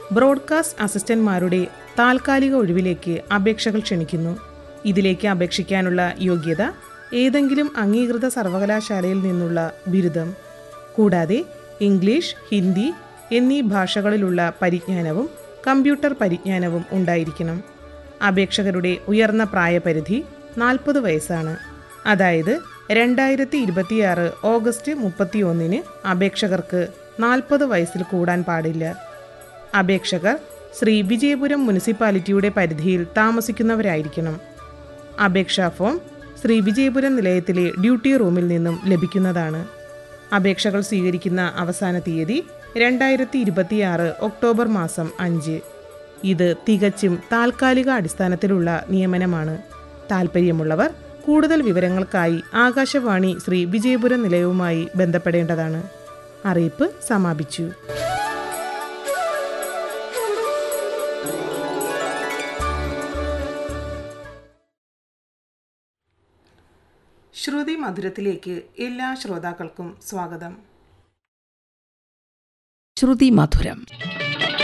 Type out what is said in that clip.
broadcast അസിസ്റ്റന്റ്മാരുടെ താൽക്കാലിക ഒഴിവിലേക്ക് അപേക്ഷകൾ ക്ഷണിക്കുന്നു ഇതിലേക്ക് അപേക്ഷിക്കാനുള്ള യോഗ്യത ഏതെങ്കിലും അംഗീകൃത സർവകലാശാലയിൽ നിന്നുള്ള ബിരുദം കൂടാതെ ഇംഗ്ലീഷ് ഹിന്ദി എന്നീ ഭാഷകളിലുള്ള പരിജ്ഞാനവും കമ്പ്യൂട്ടർ പരിജ്ഞാനവും ഉണ്ടായിരിക്കണം അപേക്ഷകരുടെ ഉയർന്ന പ്രായപരിധി നാൽപ്പത് വയസ്സാണ് അതായത് രണ്ടായിരത്തി ഇരുപത്തിയാറ് ഓഗസ്റ്റ് മുപ്പത്തിയൊന്നിന് അപേക്ഷകർക്ക് നാൽപ്പത് വയസ്സിൽ കൂടാൻ പാടില്ല അപേക്ഷകർ ശ്രീ വിജയപുരം മുനിസിപ്പാലിറ്റിയുടെ പരിധിയിൽ താമസിക്കുന്നവരായിരിക്കണം അപേക്ഷാ ഫോം ശ്രീ വിജയപുരം നിലയത്തിലെ ഡ്യൂട്ടി റൂമിൽ നിന്നും ലഭിക്കുന്നതാണ് അപേക്ഷകൾ സ്വീകരിക്കുന്ന അവസാന തീയതി രണ്ടായിരത്തി ഇരുപത്തിയാറ് ഒക്ടോബർ മാസം അഞ്ച് ഇത് തികച്ചും താൽക്കാലിക അടിസ്ഥാനത്തിലുള്ള നിയമനമാണ് താൽപ്പര്യമുള്ളവർ കൂടുതൽ വിവരങ്ങൾക്കായി ആകാശവാണി ശ്രീ വിജയപുരം നിലയവുമായി ബന്ധപ്പെടേണ്ടതാണ് അറിയിപ്പ് സമാപിച്ചു ശ്രുതി മധുരത്തിലേക്ക് എല്ലാ ശ്രോതാക്കൾക്കും സ്വാഗതം ശ്രുതി മധുരം